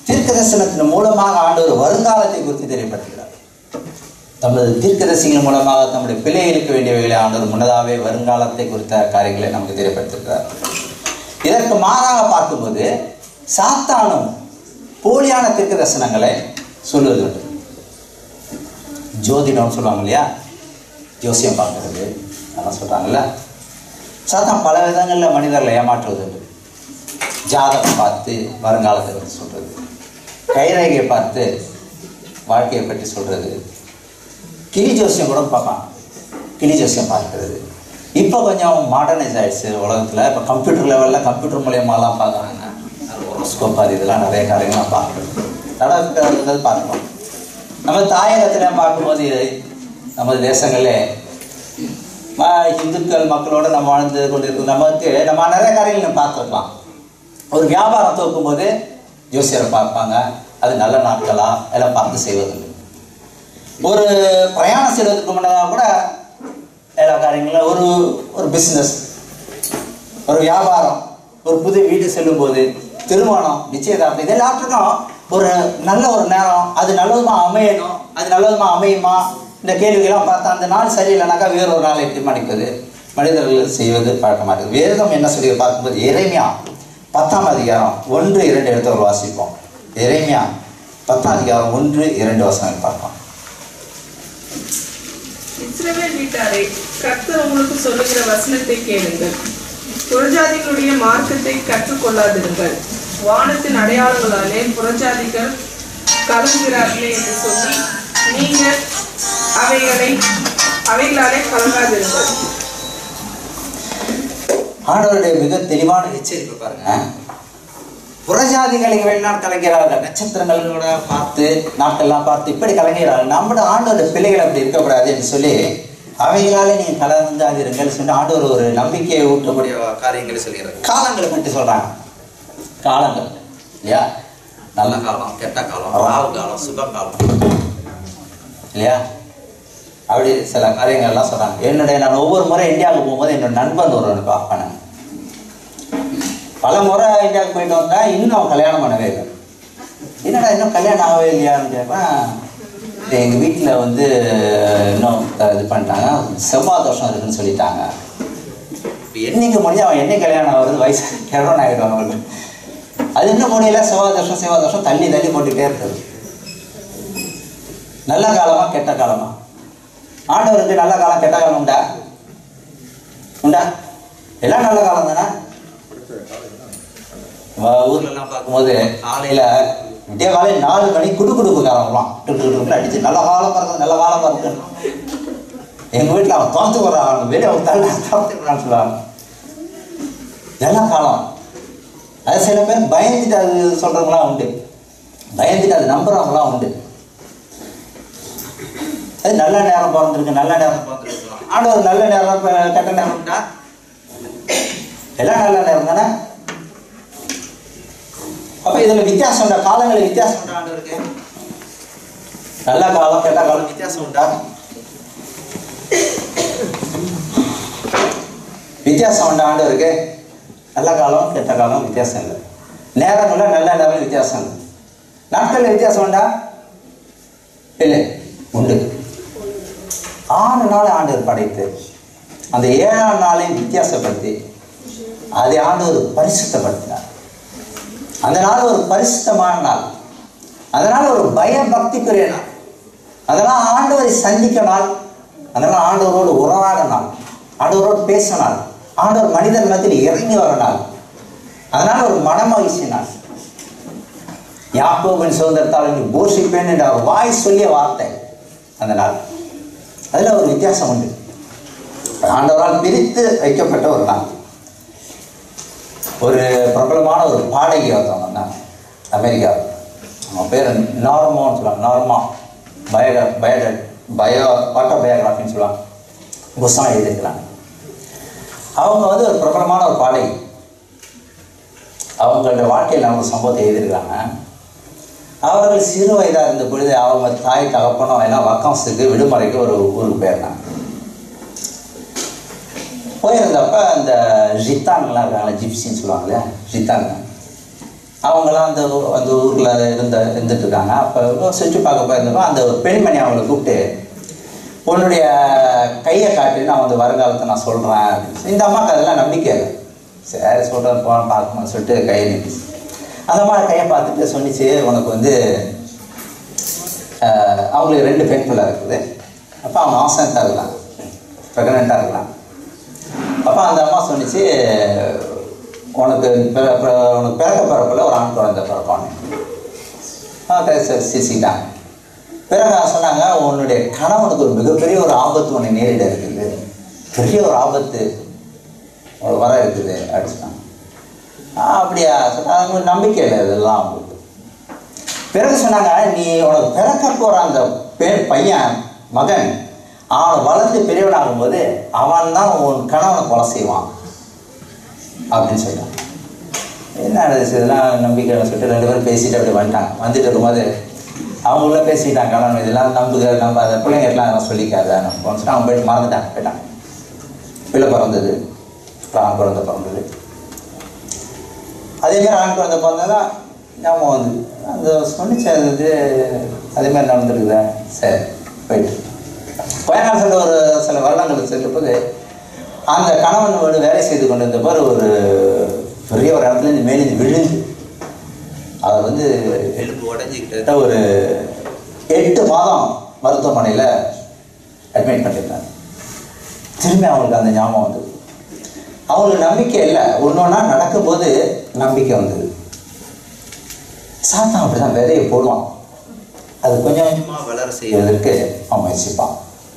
தீர்க்க தரிசனத்தின் மூலமாக ஆண்டவர் வருங்காலத்தை குறித்து தெரியப்படுத்துகிறார் தமது தீர்க்கதரிசிகள் மூலமாக தம்முடைய பிள்ளைகளுக்கு வேண்டியவைகளை ஆண்டவர் முன்னதாகவே வருங்காலத்தை குறித்த காரியங்களை நமக்கு தெரியப்படுத்திருக்கிறார் இதற்கு மாறாக பார்க்கும்போது சாத்தானும் போலியான தீர்க்க தரிசனங்களை சொல்லுவது உண்டு ஜோதிடம்னு சொல்லுவாங்க இல்லையா ஜோசியம் பார்க்கறது அதெல்லாம் சொல்கிறாங்கல்ல சாத்தான் பல விதங்களில் மனிதர்களை ஏமாற்றுவது உண்டு ஜாதகம் பார்த்து வருங்காலத்தை பற்றி சொல்கிறது கைரேகையை பார்த்து வாழ்க்கையை பற்றி சொல்கிறது கிளி ஜோசியம் கூட பார்ப்பான் கிளி ஜோசியம் பார்க்கறது இப்போ கொஞ்சம் மாடர்னைஸ் ஆயிடுச்சு உலகத்தில் இப்போ கம்ப்யூட்டர் லெவலில் கம்ப்யூட்டர் மூலியமாலாம் பார்க்குறாங்க ஹோரோஸ்கோப் அது இதெல்லாம் நிறைய காரியங்கள்லாம் பார்க்குறது நடக்கிறது பார்க்குறோம் நம்ம தாயகத்தில் பார்க்கும்போது நமது தேசங்களே ம- இந்துக்கள் மக்களோட நம்ம வாழ்ந்து கொண்டிருக்கும் நமக்கு நம்ம நிறைய காரியங்கள் நம்ம பார்த்துருக்கலாம் ஒரு வியாபாரம் துவக்கும் போது ஜோசியரை பார்ப்பாங்க அது நல்ல நாட்களா எல்லாம் பார்த்து செய்வதில்லை ஒரு பிரயாணம் செய்வதற்கு முன்னதாக கூட எல்லா காரியங்களும் ஒரு ஒரு பிஸ்னஸ் ஒரு வியாபாரம் ஒரு புது வீடு செல்லும்போது திருமணம் நிச்சயதார்த்தம் இது எல்லாத்துக்கும் ஒரு நல்ல ஒரு நேரம் அது நல்லதுமா அமையணும் அது நல்லதுமா அமையுமா இந்த கேள்விகள்லாம் பார்த்தா அந்த நாள் சரியில்லைனாக்கா வேற ஒரு நாளை தீர்மானிப்பது மனிதர்கள் செய்வது பழக்கமாக இருக்குது வேதம் என்ன சொல்லி பார்க்கும்போது இறைமையா பத்தாம் அதிகாரம் ஒன்று இரண்டு எடுத்து வாசிப்போம் இறைமையா பத்தாம் அதிகாரம் ஒன்று இரண்டு வசனங்கள் பார்ப்போம் இஸ்ரவேல் வீட்டாரே கர்த்தர் உங்களுக்கு சொல்லுகிற வசனத்தை கேளுங்கள் புறஜாதிகளுடைய மார்க்கத்தை கற்றுக்கொள்ளாதிருங்கள் வானத்தின் அடையாளங்களாலே புறஜாதிகள் கலங்குகிறார்களே என்று சொல்லி நீங்கள் அவைகளை அவைகளாலே கலங்காதிருங்கள் ஆண்டவருடைய மிக தெளிவான எச்சரிக்கை பாருங்க புறஜாதிகளை வெளிநாடு கலைஞராக நட்சத்திரங்கள் கூட பார்த்து நாட்டெல்லாம் பார்த்து இப்படி கலைஞராக நம்மளோட ஆண்டோட பிள்ளைகள் அப்படி இருக்கக்கூடாது என்று சொல்லி அவைகளாலே நீங்கள் கலந்தாதிருங்கள் சொல்லி ஆண்டவர் ஒரு நம்பிக்கையை ஊட்டக்கூடிய காரியங்களை சொல்கிறார் காலங்களை பற்றி சொல்றாங்க காலங்கள் இல்லையா நல்ல காலம் கெட்ட காலம் ராவு காலம் சுப காலம் இல்லையா அப்படி சில காரியங்கள்லாம் சொல்றாங்க என்னுடைய நான் ஒவ்வொரு முறை இந்தியாவுக்கு போகும்போது என்னோட நண்பன் ஒருவனை பார்ப்பேன் பல முறை இந்தியாவுக்கு போயிட்டு வந்தா இன்னும் அவன் கல்யாணம் பண்ணவே இல்லை என்னடா இன்னும் கல்யாணம் ஆகவே இல்லையான்னு கேட்பேன் இது எங்கள் வீட்டில் வந்து இன்னும் த- இது பண்ணிட்டாங்க செவ்வாய் தோஷம் இருக்குன்னு சொல்லிட்டாங்க இப்போ என்னைக்கு முடியும் அவன் என்னைக்கு கல்யாணம் ஆகுறது வயசு கிழவன் ஆகிடும் அவனுக்கு அது இன்னும் முடியல செவ்வாய் தோஷம் செவ்வாய் தோஷம் தள்ளி தள்ளி போட்டுக்கிட்டே இருக்குது நல்ல காலமா கெட்ட காலமா ஆண்டவருக்கு நல்ல காலம் கெட்ட காலம் உண்டா உண்டா எல்லாம் நல்ல காலம் தானே வ- ஊர்ல எல்லாம் பார்க்கும்போது காலையில விடிய காலையில் நாலு மணி குடு குடுப்பு காலம்லாம் டுக்கு டுக்கு அடிச்சு நல்ல காலம் இருக்குது நல்ல காலம் இருக்கு எங்க வீட்டுல அவன் தோத்து வர்றான் வெளியே அவன் தள்ள தோத்துக்கிறான்னு சொல்லுவாங்க நல்ல காலம் அது சில பேர் பயந்துட்டு அது சொல்றவங்களாம் உண்டு பயந்துட்டு அது நம்புறவங்களாம் உண்டு அது நல்ல நேரம் பிறந்திருக்கு நல்ல நேரம் பிறந்திருக்கு ஆண்டவர் நல்ல நேரம் இப்ப கெட்ட நேரம் உண்டா எல்லாம் நல்ல நேரம் தானே அப்ப இதுல வித்தியாசம் உண்டா காலங்களில் வித்தியாசம் உண்டா ஆண்டவருக்கு நல்ல காலம் கெட்ட காலம் வித்தியாசம் உண்டா வித்தியாசம் உண்டா ஆண்டவருக்கு நல்ல காலம் கெட்ட காலம் வித்தியாசம் இல்லை நேரங்கள்ல நல்ல நேரம் வித்தியாசம் இல்லை நாட்கள்ல வித்தியாசம் உண்டா இல்லை உண்டு ஆறு நாள் ஆண்டவர் படைத்து அந்த ஏழாம் நாளையும் வித்தியாசப்படுத்தி அதை ஆண்டவர் பரிசுத்தப்படுத்தினார் அந்த நாள் ஒரு பரிசுத்தமான நாள் அதனால ஒரு பயபக்திக்குரிய நாள் அதெல்லாம் ஆண்டவரை சந்திக்க நாள் அதெல்லாம் ஆண்டவரோடு உறவாட நாள் ஆண்டவரோடு பேச நாள் ஆண்டவர் மனிதன் மத்தியில் இறங்கி வர நாள் அதனால ஒரு மனமகிழ்ச்சி நாள் யாக்கோபின் சுதந்திரத்தால் நீ போஷிப்பேன் என்ற அவர் வாய் சொல்லிய வார்த்தை அந்த நாள் அதில் ஒரு வித்தியாசம் உண்டு ஆண்டவரால் பிரித்து வைக்கப்பட்ட ஒரு நாள் ஒரு பிரபலமான ஒரு பாடகி ஒருத்தவங்க வந்தாங்க அமெரிக்கா அவங்க பேர் நார்மோன்னு சொல்லுவாங்க நார்மா பயோ பயோ பயோ ஆட்டோபயோகிராஃபின்னு சொல்லுவாங்க புஸ்தகம் எழுதியிருக்கிறாங்க அவங்க வந்து ஒரு பிரபலமான ஒரு பாடகி அவங்களோட வாழ்க்கையில் அவங்க சம்பவத்தை எழுதியிருக்காங்க அவர்கள் சிறு வயதாக இருந்த பொழுது அவங்க தாய் தகப்பனும் எல்லாம் வக்கம்ஸுக்கு விடுமுறைக்கு ஒரு ஊருக்கு போயிருந்தாங்க போயிருந்தப்ப அந்த ஜித்தான்லாம் இருக்காங்களே ஜிப்சின்னு சொல்லுவாங்களே ஜித்தாங்க அவங்களாம் அந்த ஊ- அந்த ஊரில் இருந்த இருந்துட்டு இருக்காங்க அப்போ சுற்றி பார்க்க போயிருந்தப்போ அந்த ஒரு பெண்மணி அவங்கள கூப்பிட்டு உன்னுடைய கையை காட்டி நான் வந்து வருங்காலத்தை நான் சொல்கிறேன் இந்த அம்மாவுக்கு அதெல்லாம் நம்பிக்கை இல்லை சரி சொல்கிறேன் போன பார்க்கணும்னு சொல்லிட்டு கையை நீட்டுச்சு அந்த அம்மா கையை பார்த்துட்டு சொன்னிச்சு உனக்கு வந்து ஆஹ், அவங்களுக்கு ரெண்டு பெண் பிள்ளை இருக்குது அப்போ அவங்க ஆசன்ட்டாக இருக்கலாம் ப்ரெக்னெண்ட்டாக இருக்கலாம் அப்போ அந்த அம்மா சொன்னிச்சு உனக்கு பிற- பிற- உனக்கு பிறக்க பிறப்பில் ஒரு ஆண் குழந்தை பிறப்பான்னு சிசிட்டாங்க பிறகு அவங்க சொன்னாங்க உன்னுடைய கணவனுக்கு ஒரு மிகப்பெரிய ஒரு ஆபத்து உன்னை நேரிட இருக்குது பெரிய ஒரு ஆபத்து உனக்கு வர இருக்குது அப்படின்னு சொன்னாங்க "ஆ, அப்படியா சொன்னா அவங்களுக்கு நம்பிக்கை இல்லை இதெல்லாம் அவங்களுக்கு பிறகு சொன்னாங்க நீ உனக்கு பிறக்க போகிற அந்த பெண் பையன் மகன் அவன் வளர்ந்து பெரியவனாகும்போது அவன் தான் உன் கணவனை கொலை செய்வான் அப்படின்னு சொல்லிட்டான் என்ன இது இதெல்லாம் நம்பிக்கை சொல்லிட்டு ரெண்டு பேரும் பேசிட்டு அப்படி வந்துட்டாங்க வந்துட்டு இருக்கும்போது அவங்களும் பேசிட்டாங்க கணவன் இதெல்லாம் நம்புக நம்ப அதை பிள்ளைங்கெல்லாம் அதெல்லாம் சொல்லிக்காத நம்ம சொல்லிட்டு அவங்க போயிட்டு மறந்துட்டாங்க போயிட்டாங்க பிள்ளை பிறந்தது அப்புறம் ஆண் குழந்தை பிறந்தது அதே மாதிரி ஆண் குழந்தை பிறந்ததா ஞாபகம் வந்து அந்த சொன்னிச்சு அது இது அதே மாதிரி நடந்துருக்குதா சரி போயிட்டு கொஞ்ச நாள் சென்ற ஒரு சில வருடங்களுக்கு சென்றபோது அந்த கணவன் வீடு வேலை செய்து கொண்டிருந்த போது ஒரு பெரிய ஒரு இடத்துல இருந்து மேலிருந்து விழுந்து அவர் வந்து எலும்பு உடஞ்சிக்கிட்ட ஒரு எட்டு மாதம் மருத்துவமனையில் அட்மிட் பண்ணியிருந்தாங்க திரும்பி அவங்களுக்கு அந்த ஞாபகம் வந்தது அவங்களுக்கு நம்பிக்கை இல்லை ஒன்று ஒன்றா நடக்கும்போது நம்பிக்கை வந்தது சாத்தான் அப்படிதான் விதையை போடுவான் அது கொஞ்சம் கொஞ்சமாக வளர செய்வதற்கு அவன் முயற்சிப்பான்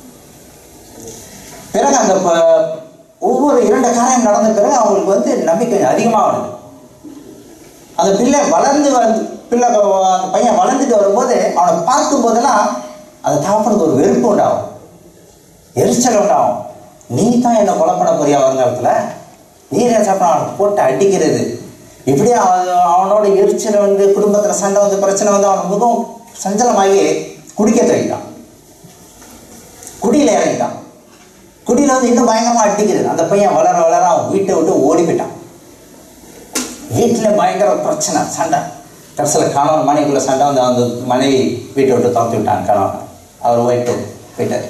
பிறகு அந்த ப- ஒவ்வொரு இரண்டு காரியம் நடந்த பிறகு அவங்களுக்கு வந்து நம்பிக்கை கொஞ்சம் அதிகமாகுது அந்த பிள்ளை வளர்ந்து வந்து பிள்ளை அந்த பையன் வளர்ந்துட்டு வரும்போது அவனை பார்க்கும் போதெல்லாம் அந்த தகப்பனுக்கு ஒரு வெறுப்பு உண்டாகும் எரிச்சல் உண்டாகும் நீ தான் என்னை கொலை பண்ண போறியா வருங்காலத்தில் நீ என்ன சாப்பிட அவனை போட்டு அடிக்கிறது இப்படியே அவ- அவனோட எரிச்சல் வந்து குடும்பத்தில் சண்டை வந்து பிரச்சனை வந்து அவன் மிகவும் சஞ்சலமாகி குடிக்க துவைட்டான் குடியில் இறங்கிட்டான் குடியில் வந்து இன்னும் பயங்கரமாக அடிக்கிறது அந்த பையன் வளர வளர அவன் வீட்டை விட்டு ஓடி போயிட்டான் வீட்டில் பயங்கர பிரச்சனை சண்டை கடைசியில் கணவன் மனைவிக்குள்ள சண்டை வந்து அந்த மனைவி வீட்டை விட்டு துரத்தி விட்டாங்க கணவன் அவர் போயிட்டு போயிட்டார்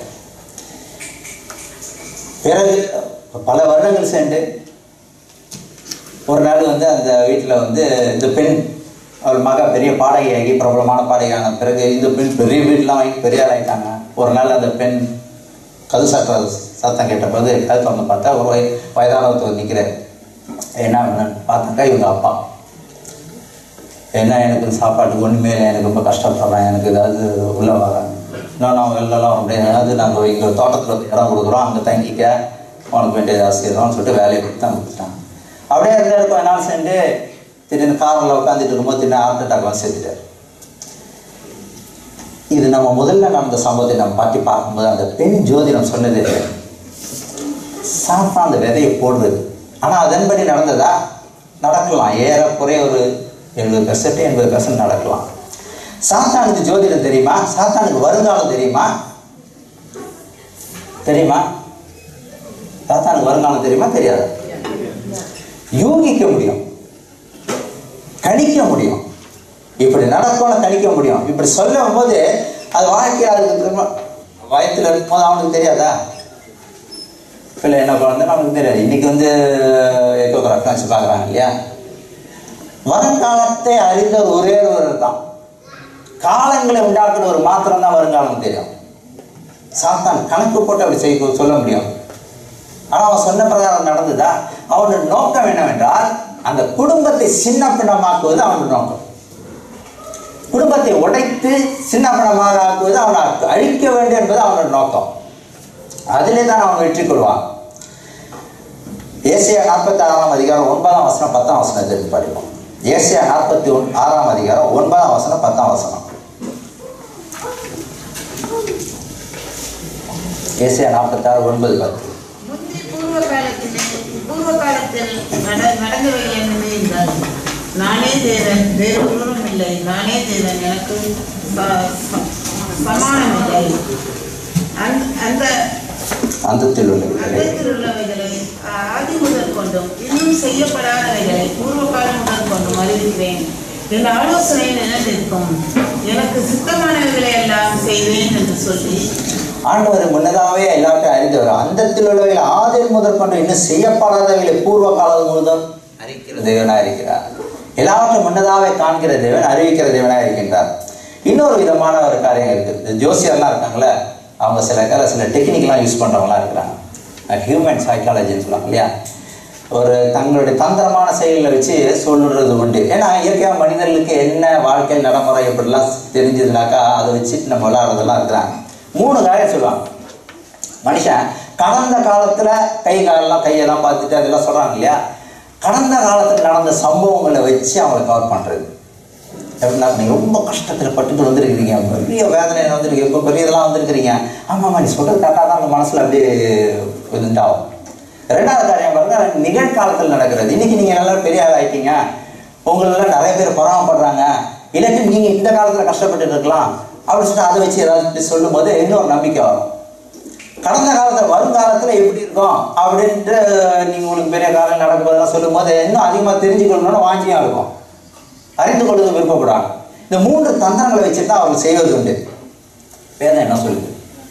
பிறகு பல வருடங்கள் சென்று ஒரு நாள் வந்து அந்த வீட்டில் வந்து இந்த பெண் அவள் மக பெரிய பாடகியாகி பிரபலமான பாடகியான பிறகு இந்த பெண் பெரிய வீட்டிலாம் வாங்கி பெரிய ஆள் ஆயிட்டாங்க ஒரு நாள் அந்த பெண் கது சட்ட சத்தம் கேட்டபோது கது திறந்து பார்த்தா ஒரு வய வயதானவர் நிற்கிறார் என்ன வேணும்னு பார்த்தாக்கா இவங்க அப்பா என்ன எனக்கு சாப்பாட்டுக்கு ஒன்றுமே இல்லை எனக்கு ரொம்ப கஷ்டப்படுறேன் எனக்கு ஏதாவது உள்ளே வரேன் இன்னும் நான் வெளிலலாம் வர முடியாது அதாவது நாங்கள் இங்கே தோட்டத்தில் வந்து இடம் கொடுக்குறோம் அங்கே தங்கிக்க உனக்கு வேண்டிய ஏதாவது செய்கிறோம்னு சொல்லிட்டு வேலையை கொடுத்து தான் கொடுத்துட்டாங்க அப்படியே இருந்தாரு கொஞ்ச நாள் சென்று திடீர்னு காரில் உட்காந்துட்டு இருக்கும்போது திடீர்னு ஹார்ட் அட்டாக் வந்து செத்துட்டார் இது நம்ம முதல்ல நடந்த சம்பவத்தை நம்ம பற்றி பார்க்கும்போது அந்த பெண் ஜோதிடம் சொன்னது சாப்பிட்டா அந்த விதையை போடுறது ஆனால் அதன்படி நடந்ததா நடக்கலாம் ஏறக்குறைய ஒரு எழுபது பெர்சன்ட் எண்பது பெர்சன்ட் நடக்கலாம் சாத்தானுக்கு ஜோதிடம் தெரியுமா சாத்தானுக்கு வருங்காலம் தெரியுமா தெரியுமா சாத்தானுக்கு வருங்காலம் தெரியுமா தெரியாது யூகிக்க முடியும் கணிக்க முடியும் இப்படி நடக்கும்னு கணிக்க முடியும் இப்படி சொல்லும் போது அது வாழ்க்கையில் அதுக்கு திரும்ப வயத்தில் இருக்கும்போது அவனுக்கு தெரியாதா பிள்ளை என்ன குழந்தை நமக்கு தெரியாது இன்னைக்கு வந்து எக்கோகிராஃபி வச்சு பார்க்குறாங்க இல்லையா வருங்காலத்தை அறிந்த ஒரே ஒரு தான் காலங்களை உண்டாக்குற ஒரு மாத்திரம் தான் வருங்காலம் தெரியும் சாத்தான் கணக்கு போட்டு அப்படி செய்ய சொல்ல முடியும் ஆனால் அவன் சொன்ன பிரகாரம் நடந்ததா அவனோட நோக்கம் என்னவென்றால் அந்த குடும்பத்தை சின்ன பின்னமாக்குவது அவனோட நோக்கம் குடும்பத்தை உடைத்து சின்ன பின்னமாக ஆக்குவது அவனை அழிக்க வேண்டும் என்பது அவனோட நோக்கம் அதிலே தான் அவன் வெற்றி கொள்வான் ஏசியா நாற்பத்தி ஆறாம் அதிகாரம் ஒன்பதாம் வசனம் பத்தாம் வசனம் தெரிஞ்சு படிப்போம் ஏசியா நாற்பத்தி ஒன் ஆறாம் அதிகாரம் ஒன்பதாம் வசனம் பத்தாம் வசனம் ஏசியா நாற்பத்தாறு ஒன்பது பத்து முந்தி பூர்வ காலத்தில் பூர்வ காலத்தில் நட நடந்தவை என்னவே என்றார் நானே தேவன் வேறு ஒருவரும் இல்லை நானே தேவன் எனக்கு ச- ச- சமானம் இல்லை அந்த அந்த அந்தத்தில் உள்ளவர்களே அந்தத்தில் உள்ளவைகளை ஆதி முதல் கொண்டும் இன்னும் செய்யப்படாதவைகளை பூர்வ காலம் முதல் கொண்டும் அறிவிக்கிறேன் என் ஆலோசனை நினைந்திருக்கும் எனக்கு சித்தமானவைகளை எல்லாம் செய்வேன் என்று சொல்லி ஆண்டவர் முன்னதாகவே எல்லாத்தையும் அறிந்தவர் அந்தத்தில் உள்ளவைகள் ஆதில் முதல் கொண்டு இன்னும் செய்யப்படாதவைகளை பூர்வ காலம் முதல் அறிக்கிற தேவனா இருக்கிறார் எல்லாவற்றையும் முன்னதாகவே காண்கிற தேவன் அறிவிக்கிற தேவனா இருக்கின்றார் இன்னொரு விதமான ஒரு காரியம் இருக்கு இந்த ஜோசியர்லாம் இருக்காங்களே அவங்க சில கால சில டெக்னிக்லாம் யூஸ் பண்றவங்களாம் இருக்கிறாங்க ஹியூமன் சைக்காலஜின்னு சொல்லுவாங்க இல்லையா ஒரு தங்களுடைய தந்திரமான செயல்களை வச்சு சொல்லுறது உண்டு ஏன்னா இயற்கையாக மனிதர்களுக்கு என்ன வாழ்க்கை நடைமுறை எப்படிலாம் தெரிஞ்சதுனாக்கா அதை வச்சுட்டு நம்ம விளையாடுறதெல்லாம் இருக்கிறாங்க மூணு காரியம் சொல்லுவாங்க மனுஷன் கடந்த காலத்துல கை காலெல்லாம் கையெல்லாம் பார்த்துட்டு அதெல்லாம் சொல்றாங்க இல்லையா கடந்த காலத்துல நடந்த சம்பவங்களை வச்சு அவங்களை கவர் பண்றது எப்படின்னா நீங்க ரொம்ப கஷ்டத்துல பட்டுட்டு வந்திருக்கிறீங்க பெரிய வேதனையில வந்திருக்கீங்க இப்போ பெரிய இதெல்லாம் வந்திருக்கிறீங்க ஆமாம்மா நீ சொல்றது கரெக்டாக தான் உங்க மனசுல அப்படியே இதுண்டாகும் ரெண்டாவது காரியம் பாருங்க நிகழ்காலத்தில் நடக்கிறது இன்னைக்கு நீங்க நல்லா பெரிய ஆள் ஆயிட்டீங்க உங்களெல்லாம் நிறைய பேர் பொறாமப்படுறாங்க இல்லாட்டி நீங்க இந்த காலத்துல கஷ்டப்பட்டு இருக்கலாம் அப்படின்னு சொல்லிட்டு அதை வச்சு ஏதாவது சொல்லும் போது இன்னொரு நம்பிக்கை வரும் கடந்த காலத்துல வருங்காலத்துல எப்படி இருக்கும் அப்படின்ட்டு நீங்க உங்களுக்கு பெரிய காலம் நடக்கும்போதெல்லாம் சொல்லும் போது இன்னும் அதிகமா தெரிஞ்சுக்கணும்னு வாஞ்சியா இருக்கும் அறிந்து கொள்வது விருப்பப்படுறாங்க இந்த மூன்று தந்திரங்களை வச்சு தான் அவங்க செய்வது உண்டு வேதம் என்ன சொல்லுது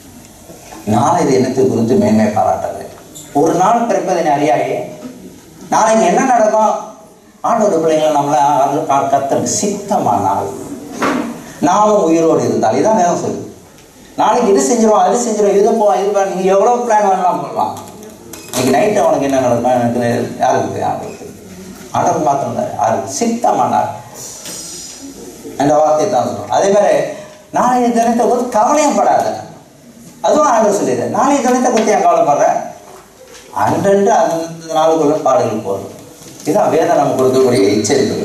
நாளை தினத்தை குறித்து மேன்மை பாராட்டாது ஒரு நாள் பிறப்பதை அறியாயே நாளைக்கு என்ன நடக்கும் ஆண்டோட பிள்ளைங்களை நம்மள கத்தருக்கு சித்தமான நாள் நாமும் உயிரோடு இருந்தால் இதான் வேதம் சொல்லுது நாளைக்கு இது செஞ்சிருவோம் அது செஞ்சிருவோம் இது போவோம் இது போ- நீங்க எவ்வளவு பிளான் வேணாலும் பண்ணலாம் இன்னைக்கு நைட்டு அவனுக்கு என்ன நடக்கும் எனக்கு யாருக்கு தெரியும் ஆண்டவருக்கு தெரியும். ஆண்டவர் மாத்திரம் தான் யாருக்கு சித்தமானார் என்ற வார்த்தையை தான் சொல்றோம் அதே மாதிரி நாளைய தினத்தை குறித்து கவலையும் படாத அதுவும் ஆண்டவர் சொல்லிடுற நாளைய தினத்தை குறித்து ஏன் கவலைப்படுற அன்றன்று அந்த நாளுக்குள்ள பாடுகள் போதும் இதுதான் வேதம் நமக்கு கொடுக்கக்கூடிய எச்சரிக்கைகள்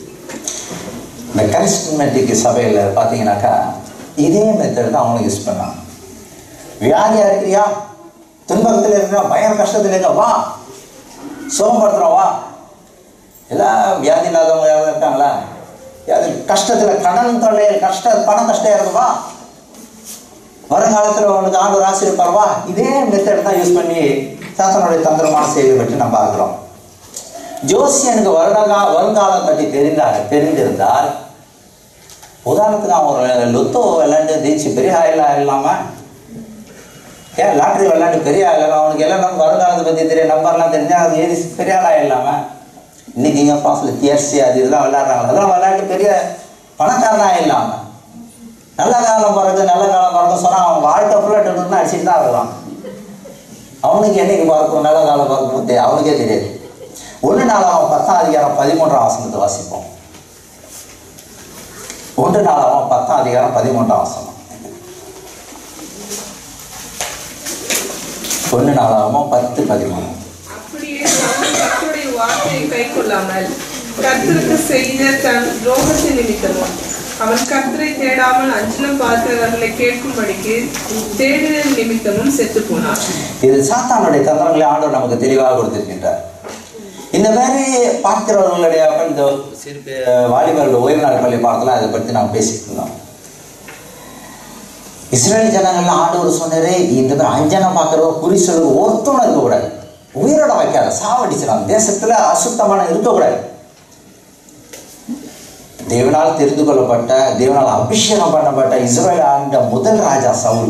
இந்த கரிஸ்மெட்டிக் சபையில் பார்த்தீங்கன்னாக்கா இதே மெத்தட் தான் அவங்களும் யூஸ் பண்ணாங்க வியாதியா இருக்கிறியா துன்பத்தில் இருக்கிறா பயங்கர கஷ்டத்தில் இருக்க வா சுகப்படுத்துறோம் வா எல்லாம் வியாதி இல்லாதவங்க யாராவது இருக்காங்களா வியாதி கஷ்டத்தில் கடன் தொல்லை கஷ்ட பண கஷ்டம் இருக்கு வா வருங்காலத்தில் உங்களுக்கு ஆண்டு ஆசிரியப்பார் வா இதே மெத்தட் தான் யூஸ் பண்ணி சாத்தனுடைய தந்திரமான செயலை பற்றி நம்ம பார்க்குறோம் ஜோசியனுக்கு வருடகா வருங்காலம் பற்றி தெரிந்தார் தெரிந்திருந்தால் உதாரணத்துக்கு அவன் ஒரு லொத்தோ விளையாண்டு ஜெயிச்சு பெரிய ஆயில் ஆயிடலாமா ஏன் லாட்ரி விளையாண்டு பெரிய ஆயிடலாம் அவனுக்கு எல்லாம் நம்ம வருங்காலத்தை பற்றி தெரியும் நம்பர்லாம் தெரிஞ்சா அது எழுதி பெரிய ஆள் ஆயிடலாமா இன்னைக்கு இங்கே பாஸில் தியர்சி அது இதெல்லாம் விளையாடுறாங்க அதெல்லாம் விளையாண்டு பெரிய பணக்காரன் ஆயிடலாமா நல்ல காலம் பிறகு நல்ல காலம் பிறகு சொன்னால் அவன் வாழ்க்கை ஃபுல்லாக டென்னு அடிச்சுட்டு தான் இருக்கலாம் அவனுக்கு என்னைக்கு பார்க்கும் நல்ல காலம் பார்க்கும் தெ- அவனுக்கே தெரியாது ஒன்று நாள் அவன் பத்தாம் அதிகாரம் பதிமூன்றாம் வசனத்தை வாசிப்போம் ஒன்று நாள் அவன் பத்தாம் அதிகாரம் பதிமூன்றாம் வசனம் ஒன்று நாள் அவன் பத்து பதிமூணு அப்படியே தானும் கர்த்தருடைய வார்த்தையை கைக்கொள்ளாமல் கர்த்தருக்கு செய்த தன் துரோகத்தின் நிமித்தமும் அவன் கர்த்தரை தேடாமல் அஞ்சனம் பார்க்கிறவர்களை கேட்கும்படிக்கு தேடுதல் நிமித்தமும் செத்து போனான் இது சாத்தானுடைய தந்திரங்களை ஆண்டவர் நமக்கு தெளிவாக கொடுத்திருக்கின்றார் இந்த மாதிரி பார்க்கிறவர்களுடைய அப்ப இந்த சிறு பே- வாலிபர்கள் ஓய்வு நாள் பள்ளி பாடத்தில் அதை பற்றி நாம் பேசிட்டு இருந்தோம் இஸ்ரேல் ஜனங்கள்லாம் ஆண்டவர் சொன்னாரு இந்த மாதிரி அஞ்சனம் பார்க்குறவ குறி சொல்லுவ ஒருத்தவனும் இருக்கக்கூடாது உயிரோட வைக்காத சாவடிச்சிடும் தேசத்துல அசுத்தமான இருக்கக்கூடாது தேவனால் தெரிந்து கொள்ளப்பட்ட தேவனால் அபிஷேகம் பண்ணப்பட்ட இஸ்ரேல் ஆண்ட முதல் ராஜா சவுல்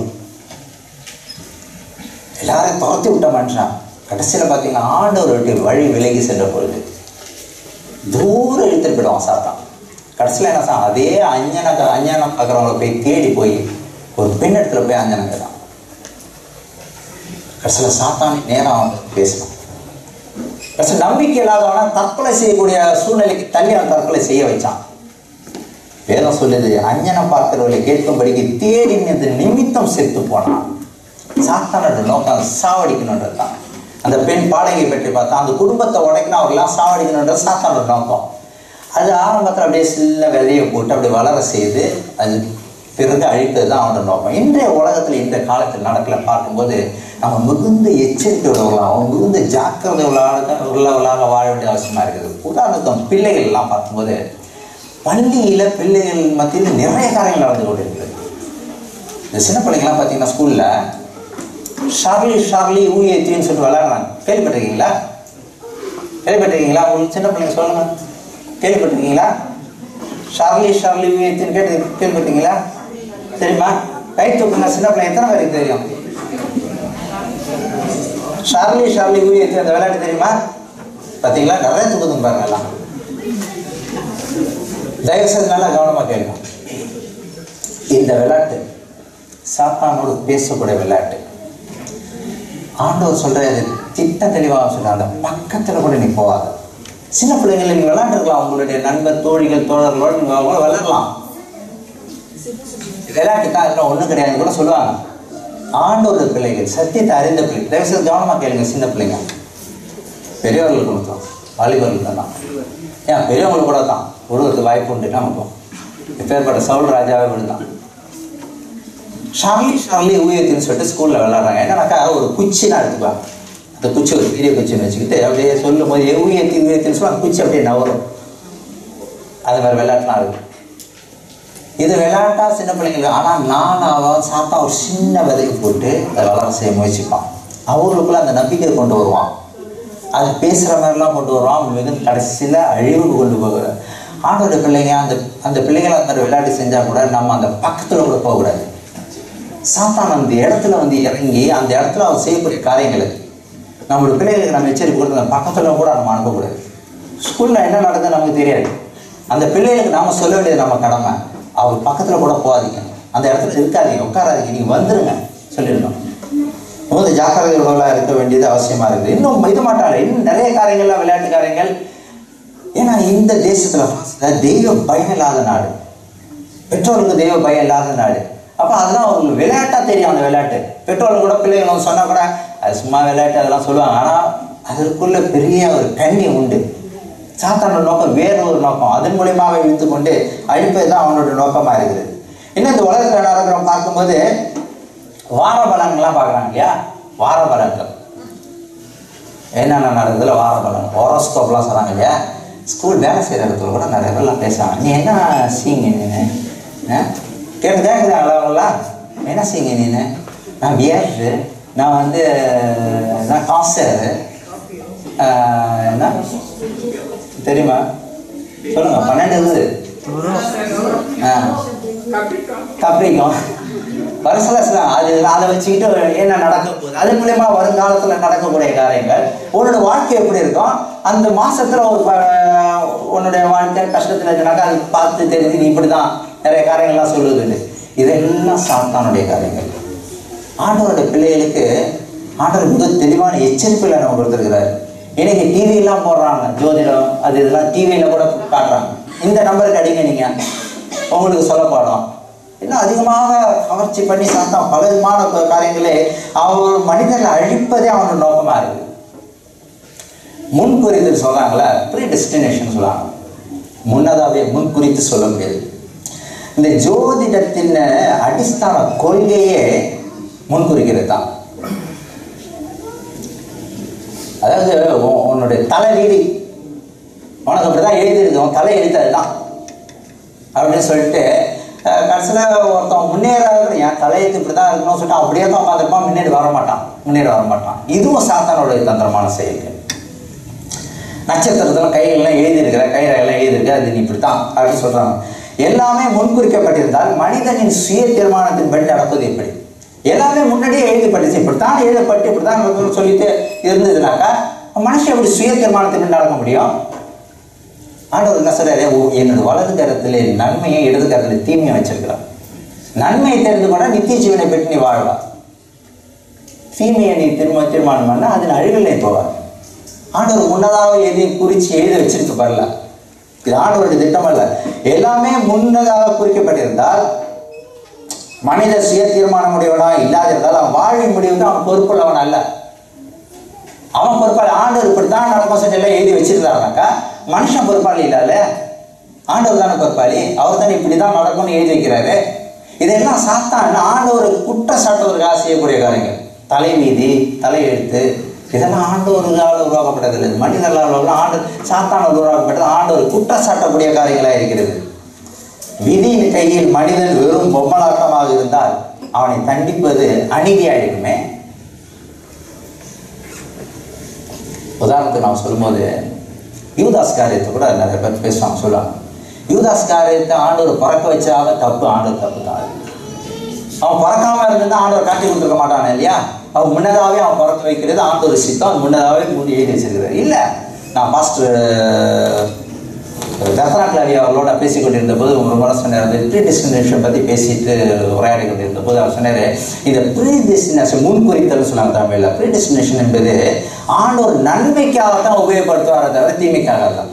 எல்லாரையும் துரத்தி விட்ட மனுஷன் கடைசியில் பார்த்தீங்கன்னா ஆண்டவர் விட்டு வழி விலகி சென்ற பொழுது தூரம் இழுத்துட்டு போயிடுவான் சாத்தான் கடைசியில் என்ன சார் அதே அஞ்சன அஞ்ஞானம் பார்க்குறவங்கள போய் தேடி போய் ஒரு பெண்ணிடத்துல போய் அஞ்சனம் கேட்டான் கடைசியில் சாத்தான் நேரம் அவன் பேசணும் கடைசி நம்பிக்கை இல்லாதவனா தற்கொலை செய்யக்கூடிய சூழ்நிலைக்கு தள்ளி அவன் தற்கொலை செய்ய வச்சான் வேதம் சொல்லுது அஞ்சனம் பார்க்கிறவர்களை கேட்கும்படிக்கு தேடி நின்று நிமித்தம் செத்து போனான் சாத்தானோட நோக்கம் சாவடிக்கணுன்றது தான் அந்த பெண் பாடகை பற்றி பார்த்தா அந்த குடும்பத்தை உடைக்கணும் அவர்களாம் சாவடிக்கணுன்றது சாத்தானோட நோக்கம் அது ஆரம்பத்தில் அப்படியே சின்ன விதையை போட்டு அப்படி வளர செய்து அது பிறகு அழிப்பது தான் அவனோட நோக்கம் இன்றைய உலகத்தில் இந்த காலத்தில் நடக்கல பார்க்கும்போது நம்ம மிகுந்த எச்சரிக்கை உள்ளவர்களாகவும் மிகுந்த ஜாக்கிரதை உள்ளவர்களாக உள்ளவர்களாக வாழ வேண்டிய அவசியமாக இருக்குது உதாரணத்துக்கு பிள்ளைகள் எல்லாம் பார்க்கும்போது பள்ளியில் பிள்ளைகள் மத்தியில் நிறைய காரியங்கள் நடந்து கொண்டு இருக்கிறது இந்த சின்ன பிள்ளைங்கலாம் பார்த்தீங்கன்னா ஸ்கூலில் ஷார்லி ஷார்லி ஊஏத்தின்னு சொல்லிட்டு விளையாடுறாங்க கேள்விப்பட்டிருக்கீங்களா கேள்விப்பட்டிருக்கீங்களா உங்களுக்கு சின்ன பிள்ளைங்க சொல்லுங்க கேள்விப்பட்டிருக்கீங்களா ஷார்லி ஷார்லி விவேத்தின்னு கேட்டு கேள்விப்பட்டீங்களா தெரியுமா கை தூக்குங்க சின்ன பிள்ளை எத்தனை பேருக்கு தெரியும் ஷார்லி ஷார்லி விவேத்தி அந்த விளையாட்டு தெரியுமா பார்த்தீங்களா நிறைய தூக்குதுங்க பாருங்க எல்லாம் தயவு செய்து நல்லா கவனமாக கேளுங்க இந்த விளையாட்டு சாத்தானோடு பேசக்கூடிய விளையாட்டு ஆண்டவர் சொல்றாரு திட்ட தெளிவாக சொல்ற அந்த பக்கத்துல கூட நீ போகாத சின்ன பிள்ளைங்களை நீங்க விளையாண்டுருக்கலாம் உங்களுடைய நண்பர் தோழிகள் தோழர்களோடு நீங்க அவங்க விளையாடலாம் விளையாட்டுக்காக இதெல்லாம் ஒண்ணும் கிடையாதுன்னு கூட சொல்லுவாங்க ஆண்டோட பிள்ளைகள் சத்தியத்தை அறிந்த பிள்ளை தயவு செய்து கவனமா கேளுங்க சின்ன பிள்ளைங்க பெரியவர்களுக்கு தான் வாலிபர்களுக்கு தான் ஏன் பெரியவங்களுக்கு கூட தான் விடுவதற்கு வாய்ப்பு உண்டு நமக்கும் எப்பேற்பட்ட சவுல் ராஜாவே விழுந்தான் ஷார்லி ஷார்லி ஊயத்தின்னு சொல்லிட்டு ஸ்கூலில் விளாட்றாங்க என்னன்னாக்கா ஒரு குச்சினா எடுத்துக்குவாங்க அந்த குச்சி ஒரு பெரிய குச்சின்னு வச்சுக்கிட்டு அப்படியே சொல்லும் போது ஊயத்தி ஊயத்தின்னு சொல்லி அந்த குச்சி அப்படியே நவரும் அது மாதிரி விளையாட்டுலாம் இருக்கு இது விளையாட்டா சின்ன பிள்ளைங்களுக்கு ஆனால் நான் அவன் சாத்தா ஒரு சின்ன விதைக்கு போட்டு அதை வளர செய்ய முயற்சிப்பான் அவர்களுக்குள்ள அந்த நம்பிக்கை கொண்டு வருவான் அது பேசுகிற மாதிரிலாம் கொண்டு வருவான் மிகுந்த கடைசியில் அழிவுக்கு கொண்டு போகிற ஆண்டோட பிள்ளைங்க அந்த அந்த பிள்ளைகளை அந்த மாதிரி விளையாட்டு செஞ்சால் கூட நம்ம அந்த பக்கத்தில் கூட போகக்கூடாது சாத்தான் அந்த இடத்துல வந்து இறங்கி அந்த இடத்துல அவன் செய்யக்கூடிய காரியங்களுக்கு நம்மளோட பிள்ளைகளுக்கு நம்ம எச்சரிக்கை கொடுத்து அந்த பக்கத்தில் கூட நம்ம அனுப்பக்கூடாது ஸ்கூலில் என்ன நடக்குது நமக்கு தெரியாது அந்த பிள்ளைகளுக்கு நாம சொல்ல வேண்டியது நம்ம கடமை அவர் பக்கத்தில் கூட போகாதீங்க அந்த இடத்துல இருக்காதீங்க உட்காராதீங்க நீங்கள் வந்துருங்க சொல்லிடணும் போது ஜாக்கிரதைகளோட இருக்க வேண்டியது அவசியமா இருக்குது இன்னும் இது மாட்டாங்க இன்னும் நிறைய காரியங்கள்லாம் விளையாட்டு காரியங்கள் ஏன்னா இந்த தேசத்துல தெய்வ பயம் இல்லாத நாடு பெற்றோருக்கு தெய்வ பயம் இல்லாத நாடு அப்ப அதெல்லாம் அவங்களுக்கு விளையாட்டா தெரியும் அந்த விளையாட்டு பெற்றோர்கள் கூட பிள்ளைங்க வந்து சொன்னா கூட அது சும்மா விளையாட்டு அதெல்லாம் சொல்லுவாங்க ஆனா அதற்குள்ள பெரிய ஒரு கண்ணி உண்டு சாத்தானோட நோக்கம் வேற ஒரு நோக்கம் அதன் மூலியமாக இழுத்து கொண்டு அழிப்பது தான் அவனோட நோக்கமா இருக்குது இன்னும் இந்த உலகத்தில் நடக்கிறோம் பார்க்கும்போது வார பலன்கள்லாம் பார்க்குறாங்க இல்லையா வார பலன்கள் என்னென்ன நடக்குதுல வார பலன் ஹோரோஸ்கோப்லாம் சொன்னாங்க இல்லையா ஸ்கூல் வேலை செய்கிற இடத்துல கூட நிறைய பேர்லாம் பேசுவாங்க நீ என்ன சீங்க நீனு ஆ? கேட்டு கேட்குறாங்களா அவங்களாம் என்ன சீங்க நீனு நான் வியர்டு நான் வந்து நான் காசரு என்ன தெரியுமா சொல்லுங்க பன்னெண்டு இருக்குது ஆ கப்ரிக்கம் வருஷலாம் அது அதை வச்சுக்கிட்டு என்ன நடக்க போகுது அது மூலயமா வருங்காலத்தில் நடக்கக்கூடிய காரியங்கள் உன்னோட வாழ்க்கை எப்படி இருக்கும் அந்த மாசத்துல ஒரு ப- உன்னுடைய வாழ்க்கை கஷ்டத்தில் இருந்துனாக்கா அது பார்த்து தெரிஞ்சு நீ இப்படி தான் நிறைய காரியங்கள்லாம் சொல்லுது இதெல்லாம் சாத்தானுடைய காரியங்கள் ஆண்டவருடைய பிள்ளைகளுக்கு ஆண்டவர் மிக தெளிவான எச்சரிப்புகளை நம்ம கொடுத்துருக்கிறாரு இன்னைக்கு டிவியெல்லாம் போடுறாங்க ஜோதிடம் அது இதெல்லாம் டிவியில் கூட காட்டுறாங்க இந்த நம்பருக்கு அடிங்க நீங்கள் உங்களுக்கு சொல்லப்படும் இன்னும் அதிகமாக கவர்ச்சி பண்ணி சாத்தான் பல விதமான க- காரியங்களே அவர் மனிதர்களை அழிப்பதே அவனோட நோக்கமாக இருக்குது முன்குறித்து சொல்கிறாங்களே ப்ரீ டெஸ்டினேஷன் சொல்லுவாங்க முன்னதாகவே முன்குறித்து சொல்ல முடியாது இந்த ஜோதிடத்தின் அடிஸ்தான கொள்கையே முன்குறிக்கிறது தான் அதாவது உன்- உன்னுடைய தலை வீதி உனக்கு அப்படிதான் எழுதிருக்கு உன் தலை எழுத்தது தான் அப்படின்னு சொல்லிட்டு கடைசியில் ஒருத்தன் முன்னேறாத என் தலையெழுத்து இப்படி தான் இருக்கணும்னு சொல்லிட்டு அப்படியே தான் உட்காந்துருப்பான் முன்னேறி வர மாட்டான் முன்னேறி வர மாட்டான் இதுவும் சாத்தானுடைய தந்திரமான செயல்கள் நட்சத்திரத்துல கைகள்லாம் எழுதியிருக்கிற கைரெல்லாம் எழுதியிருக்க அது நீ இப்படி தான் அப்படின்னு சொல்றாங்க எல்லாமே முன்குறிக்கப்பட்டிருந்தால் மனிதனின் சுய தீர்மானத்தின் படி நடப்பது எப்படி எல்லாமே முன்னாடியே எழுதப்பட்டுச்சு இப்படித்தான் எழுதப்பட்டு இப்படித்தான் நடக்கணும்னு சொல்லிட்டு இருந்ததுனாக்கா மனுஷன் எப்படி சுய தீர்மானத்தின் படி நடக்க முடியும் ஆண்டவர் என்ன சொல்றாரு "ஓ, என்னோட வலது கரத்திலே நன்மையை இடது கரத்திலே தீமையை வச்சிருக்கிறான் நன்மையை தெரிந்து கொண்டா நித்திய ஜீவனை பெற்று நீ வாழ்வா தீமையை நீ திரும்ப தீர்மானம் பண்ணா அதன் அழிவிலே போவார் ஆண்டவர் முன்னதாக எதையும் குறிச்சு எழுதி வச்சிருக்க பாருல இது ஆண்டவருடைய திட்டம் அல்ல எல்லாமே முன்னதாக குறிக்கப்பட்டிருந்தால் மனித சுய தீர்மானம் உடையவனா இல்லாதிருந்தால் அவன் வாழ்வின் முடிவுக்கு அவன் பொறுப்புள்ளவன் அல்ல அவன் பொறுப்பாளி ஆண்டவர் இப்படித்தான் நடக்கும் சொல்லி எல்லாம் எழுதி வச்சிருந்தாருனாக்கா மனுஷன் பொறுப்பாளி இல்லைல்ல ஆண்டவர் தானே பொறுப்பாளி அவர் தானே இப்படி தான் நடக்கும்னு எழுதி வைக்கிறாரு இதெல்லாம் சாத்தான் ஆண்டவர் குற்றம் சாட்டுவதற்காக செய்யக்கூடிய காரியங்கள் தலைவீதி தலையெழுத்து இதெல்லாம் ஆண்டவர்களால் உருவாக்கப்பட்டது இல்லை மனிதர்களால் உள்ள ஆண்டு சாத்தான் உருவாக்கப்பட்டது ஆண்டவர் குற்றம் சாட்டக்கூடிய காரியங்களாக இருக்கிறது விதியின் கையில் மனிதன் வெறும் பொம்மலாட்டமாக இருந்தால் அவனை தண்டிப்பது அநீதியாயிருக்குமே உதாரணத்துக்கு நான் சொல்லும்போது யூதாஸ் காரியத்தை கூட நிறைய பேர் பேசுவாங்க சொல்லுவாங்க யூதாஸ் காரியத்தை ஆண்டவர் பிறக்க வச்சாக தப்பு ஆண்டவர் தப்பு தான் அது. அவன் பிறக்காம இருந்தா ஆண்டவர் காட்டி கொடுத்துருக்க மாட்டானே இல்லையா அவன் முன்னதாகவே அவன் பிறக்க வைக்கிறது ஆண்டவர் சித்தம் அது முன்னதாகவே முன்னாடி எழுதி வச்சிருக்கிறார் இல்லை நான் பாஸ்டர் தசரா கிளாரி அவர்களோட பேசி கொண்டிருந்த போது ஒரு முறை சொன்னார் அந்த ப்ரீ டெஸ்டினேஷன் பற்றி பேசிட்டு உரையாடி கொண்டிருந்த போது அவர் சொன்னார் இந்த ப்ரீ டெஸ்டினேஷன் முன்குறித்தல் சொன்னாங்க தமிழில் ப்ரீ டெஸ்டினேஷன் என்பது ஆண்டவர் நன்மைக்காக தான் உபயோகப்படுத்துவாரே தவிர தீமைக்காக தான்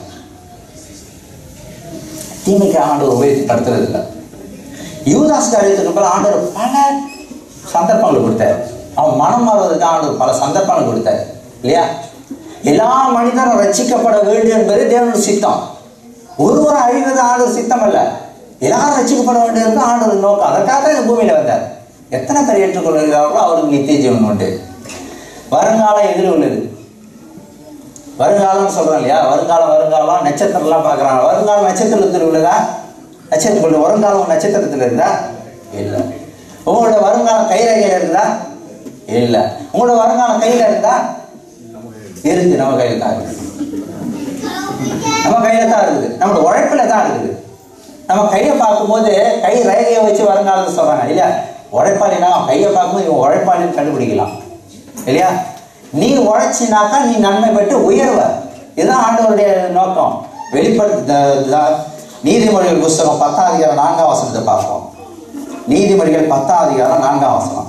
தீமைக்காக ஆண்டவர் உபயோகப்படுத்துறது இல்லை யூதாஸ் காரியத்துக்கு அப்புறம் ஆண்டவர் பல சந்தர்ப்பங்கள் கொடுத்தார் அவன் மனம் மாறுவதற்கு ஆண்டவர் பல சந்தர்ப்பங்கள் கொடுத்தார் இல்லையா எல்லா மனிதரும் ரட்சிக்கப்பட வேண்டும் என்பது தேவனுடைய சித்தம் ஒருவர் அழிவது ஆண்டவர் சித்தம் அல்ல எல்லாரும் ரட்சிக்கப்பட வேண்டும் என்பது ஆண்டவர் நோக்கம் அதற்காக தான் இந்த பூமியில வந்தார் எத்தனை பேர் ஏற்றுக்கொள்கிறார்களோ அவருக்கு நித்திய ஜீவன் உண்டு வருங்காலம் எதில் உள்ளது வருங்காலம்னு சொல்றோம் இல்லையா வருங்காலம் வருங்காலம் நட்சத்திரம்லாம் பார்க்குறாங்க வருங்காலம் நட்சத்திரத்தில் உள்ளதா நட்சத்திரம் வருங்காலம் நட்சத்திரத்தில் இருந்தா இல்லை உங்களோட வருங்காலம் கைரேகையில் இருந்தா இல்லை உங்களோட வருங்காலம் கையில் இருந்தா இருக்கு நம்ம கையில் தான் இருக்குது நம்ம கையில தான் இருக்குது நம்மளோட உழைப்புல தான் இருக்குது நம்ம கையை பார்க்கும்போது கை ரேகையை வச்சு வருங்காலத்தை சொல்றாங்க இல்லையா உழைப்பாளினா கையை பார்க்கும்போது இவன் உழைப்பாளின்னு கண்டுபிடிக்கலாம் இல்லையா நீ உழைச்சினாக்கா நீ நன்மை பெற்று உயர்வ இதுதான் ஆண்டவருடைய நோக்கம் வெளிப்படுத்த நீதிமொழிகள் புஸ்தகம் பத்தாம் அதிகாரம் நான்காம் வசனத்தை பார்ப்போம் நீதிமொழிகள் பத்தாம் அதிகாரம் நான்காம் வசனம்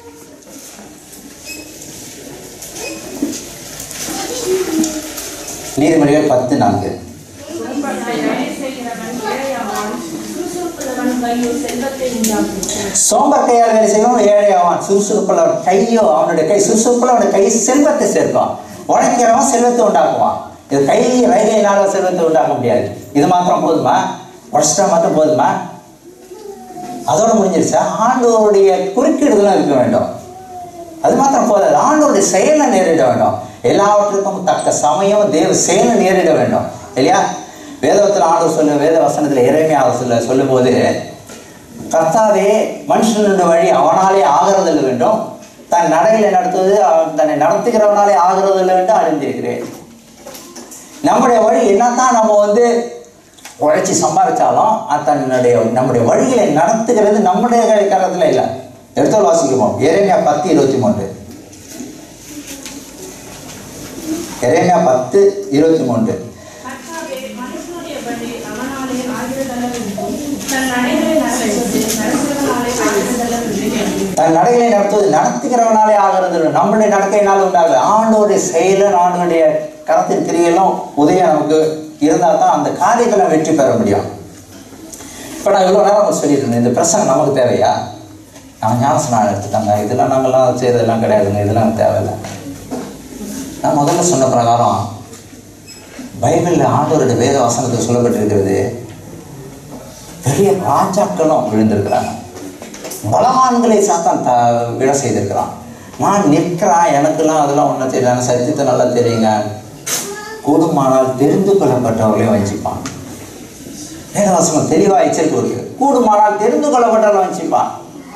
நீதிமொழிகள் பத்து நான்கு சோம்பர் கையால் வேலை செய்யணும் ஏழை ஆவான் சுறுசுறுப்புள்ள கையோ அவனுடைய கை சுறுசுறுப்புள்ள அவனுடைய கை செல்வத்தை சேர்க்கும் உழைக்கிறவன் செல்வத்தை உண்டாக்குவான் இது கை ரயிலினால செல்வத்தை உண்டாக்க முடியாது இது மாத்திரம் போதுமா உழைச்சிட்டா மாத்திரம் போதுமா அதோட முடிஞ்சிருச்சா ஆண்டவருடைய குறுக்கீடுதலும் இருக்க வேண்டும் அது மாத்திரம் போதாது ஆண்டவருடைய செயலை நேரிட வேண்டும் எல்லாவற்றுக்கும் தக்க சமயம் தேவ செயலை நேரிட வேண்டும் இல்லையா வேதத்தில் ஆண்டவர் சொல்ல வேத வசனத்தில் இறைமையாக சொல்ல சொல்லும்போது கர்த்தாவே மனுஷனுடைய வழி அவனாலே ஆகிறதில்லை வேண்டும் தன் நடையில நடத்துவது அவன் தன்னை நடத்துகிறவனாலே ஆகிறதில்லை என்று அறிந்திருக்கிறேன் நம்முடைய வழி என்னத்தான் நம்ம வந்து உழைச்சி சம்பாதிச்சாலும் அது தன்னுடைய நம்முடைய வழிகளை நடத்துகிறது நம்முடைய கரத்தில் இல்லை எடுத்து வாசிக்குவோம் எரேமியா பத்து இருபத்தி மூன்று எரேமியா பத்து இருபத்தி மூன்று கர்த்தாவே, மனுஷனுடைய வழி அவனாலே ஆகிறதல்லவென்றும், தன் நடைகளை நடத்துவது நடத்துகிறவனாலே ஆகிறதல்லவென்றும் தன் நடைகளை நடத்துவது நடத்துகிறவனாலே ஆகிறது இல்லை. நம்முடைய நடக்கையினால் உண்டாகுது ஆண்டோடைய செயலும் ஆண்டோடைய கரத்தின் கிரியெல்லாம் உதயம் நமக்கு இருந்தால் தான் அந்த காரியங்களை வெற்றி பெற முடியும் இப்போ நான் இவ்வளோ நேரம் உங்களுக்கு சொல்லிட்டு இருந்தேன் இந்த பிரசங்கம் நமக்கு தேவையா நான் ஞானஸ்நானம் எடுத்துட்டாங்க இதெல்லாம் நாங்கள்லாம் செய்யறதெல்லாம் கிடையாதுங்க இதெல்லாம் எனக்கு தேவையில்லை நான் முதல்ல சொன்ன பிரகாரம் பைபிளில் ஆண்டவருடைய வேத வசனத்தில் சொல்லப்பட்டிருக்கிறது பெரிய ராஜாக்களும் விழுந்திருக்கிறாங்க பலவான்களை சாத்தான் த விட செய்திருக்கிறான் நான் நிற்கிறான் எனக்கெல்லாம் அதெல்லாம் ஒன்றும் தெரியல எனக்கு சத்தியத்தை நல்லா தெரியுங்க கூடுமானால் தெரிந்து கொள்ளப்பட்டவர்களையும் வச்சுப்பான் வேதவாசனம் தெளிவாக எச்சரிக்கை கொடுக்கிறது கூடுமானால் தெரிந்து கொள்ளப்பட்டவர்களை வச்சுப்பான்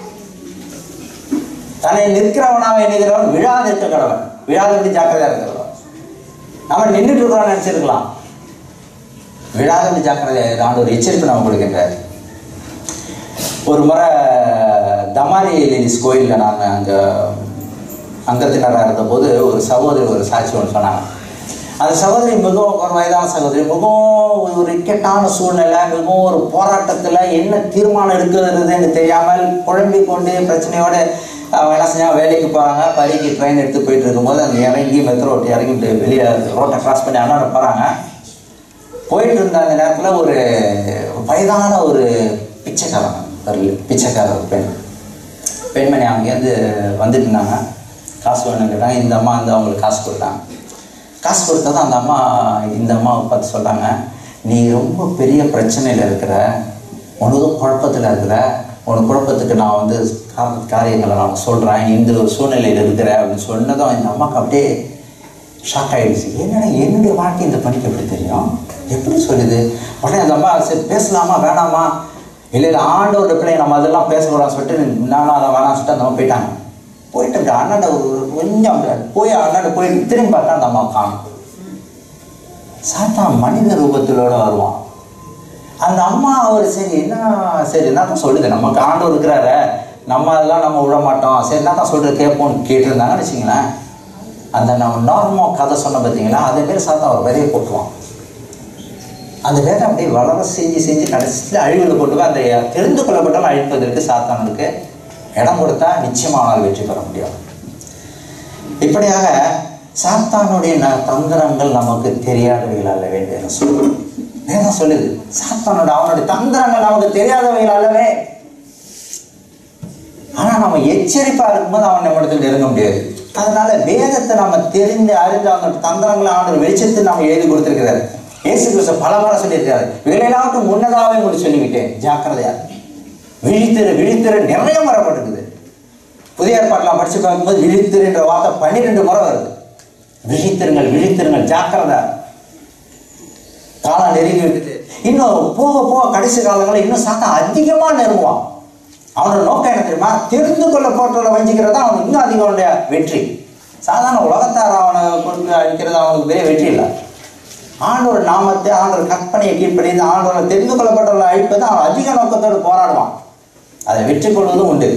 தன்னை நிற்கிறவனாக எண்ணுகிறவன் விழாது இருக்க கடவன் விழாதபடி ஜாக்கிரதையாக இருக்கிறவன் அவன் நின்றுட்டு இருக்கிறான்னு நினச்சிருக்கலாம் விழாதபடி ஜாக்கிரதையாக ஆண்டு ஒரு எச்சரிப்பு நம்ம கொடுக்கின்றார் ஒரு முறை தமாரி லேடிஸ் கோயிலில் நான் அங்கே அங்கத்தினராக இருந்தபோது ஒரு சகோதரி ஒரு சாட்சி ஒன்று சொன்னாங்க அந்த சகோதரி மிகவும் ஒரு வயதான சகோதரி மிகவும் ஒரு இக்கட்டான சூழ்நிலை மிகவும் ஒரு போராட்டத்தில் என்ன தீர்மானம் எடுக்கிறதுன்னு தெரியாமல் குழம்பிக் கொண்டு பிரச்சனையோடு அவங்க என்ன செஞ்சாங்க வேலைக்கு போகிறாங்க பரிக்கு ட்ரெயின் எடுத்து போயிட்டு இருக்கும்போது அங்கே இறங்கி மெட்ரோ ரோட்டு இறங்கிட்டு வெளியே ரோட்டை கிராஸ் பண்ணி அண்ணாட போகிறாங்க போயிட்டு இருந்த அந்த நேரத்தில் ஒரு வயதான ஒரு பிச்சைக்காரன் ஒரு பிச்சைக்கார ஒரு பெண் பெண்மணி அங்கேருந்து வந்துட்டு இருந்தாங்க காசு வேணும் கேட்டாங்க இந்த அம்மா வந்து அவங்களுக்கு காசு கொடுத்தாங்க காசு கொடுத்ததும் அந்த அம்மா இந்த அம்மாவை பார்த்து சொல்கிறாங்க நீ ரொம்ப பெரிய பிரச்சனையில் இருக்கிற உனக்கும் குழப்பத்தில் இருக்கிற உனக்கு குழப்பத்துக்கு நான் வந்து கா- காரியங்களை நான் சொல்கிறேன் இந்த ஒரு சூழ்நிலையில் இருக்கிற அப்படின்னு சொன்னதும் இந்த அம்மாவுக்கு அப்படியே ஷாக் ஆகிடுச்சு என்னடா என்னுடைய வாழ்க்கை இந்த பணிக்கு எப்படி தெரியும் எப்படி சொல்லுது உடனே அந்த அம்மா சரி பேசலாமா வேணாமா இல்லை இல்லை ஆண்டோட பிள்ளை நம்ம அதெல்லாம் பேசக்கூடாதுன்னு சொல்லிட்டு நானும் அதை வேணாம்னு சொல்லிட்டு அந்த அம்மா போயிட்டாங்க போயிட்டு அப்படி அண்ணாண்ட ஒரு ஒரு கொஞ்சம் அப்படி போய் அண்ணாண்ட போயிட்டு திரும்பி பார்த்தா அந்த அம்மா காணும் சாத்தான் மனித ரூபத்திலோட வருவான் அந்த அம்மா அவர் சரி என்ன சரி என்ன தான் சொல்லுது நமக்கு ஆண்டவர் இருக்கிறாரு நம்ம அதெல்லாம் நம்ம விட மாட்டோம் சரி என்ன தான் சொல்றது கேட்போம்னு கேட்டிருந்தாங்கன்னு வச்சுங்களேன் அந்த நம்ம நார்மல் கதை சொன்ன பார்த்தீங்களா அதே பேர் சாத்தான் அவர் விதையை போட்டுருவான் அந்த வேலை அப்படியே வளர செஞ்சு செஞ்சு கடைசியில் அழிவில் கொண்டு போய் அந்த தெரிந்து கொள்ளப்பட்டாலும் அழிப்பதற்கு சாத்தானுக்கு இடம் கொடுத்தா நிச்சயமானால் வெற்றி பெற முடியும் இப்படியாக சாத்தானுடைய ந- தந்திரங்கள் நமக்கு தெரியாதவைகள் அல்லவே வேதம் சொல்லுது வேதம் சொல்லுது சாத்தானோட அவனுடைய தந்திரங்கள் நமக்கு தெரியாதவைகள் அல்லவே ஆனா நம்ம எச்சரிப்பா இருக்கும்போது அவன் நம்மிடத்தில் நெருங்க முடியாது அதனால வேதத்தை நம்ம தெரிந்து அறிந்து அவனுடைய தந்திரங்களை ஆண்டு வெளிச்சத்தை நம்ம எழுதி கொடுத்திருக்கிறாரு இயேசு கிறிஸ்து பல முறை சொல்லியிருக்காரு இவைகளெல்லாம் முன்னதாகவே உங்களுக்கு சொல்லிவிட்டேன் ஜாக்கிரதையா விழித்திரு விழித்திரு நிறைய முறைப்பட்டிருக்குது புதிய ஏற்பாட்டெல்லாம் படிச்சு பார்க்கும்போது விழித்திருன்ற வார்த்தை பன்னிரெண்டு முறை வருது விழித்திருங்கள் விழித்திருங்கள் ஜாக்கிரதை காலம் நெருங்கி விட்டது இன்னும் போக போக கடைசி காலங்களில் இன்னும் சாத்தம் அதிகமா நெருங்குவான் அவனோட நோக்கம் என்ன தெரியுமா தெரிந்து கொள்ள போட்டோட வஞ்சிக்கிறது அவனுக்கு இன்னும் அதிகம் அவனுடைய வெற்றி சாதாரண உலகத்தார் அவனை கொண்டு அழிக்கிறது அவனுக்கு பெரிய வெற்றி இல்லை ஆண்டோட நாமத்தை ஆண்டோட கற்பனையை கீழ்ப்படிந்து ஆண்டோட தெரிந்து கொள்ளப்பட்டவர்களை அழிப்பது அவன் அதிக நோக்கத்தோடு போராடுவான் அதை வெற்றி கொள்வதும் உண்டு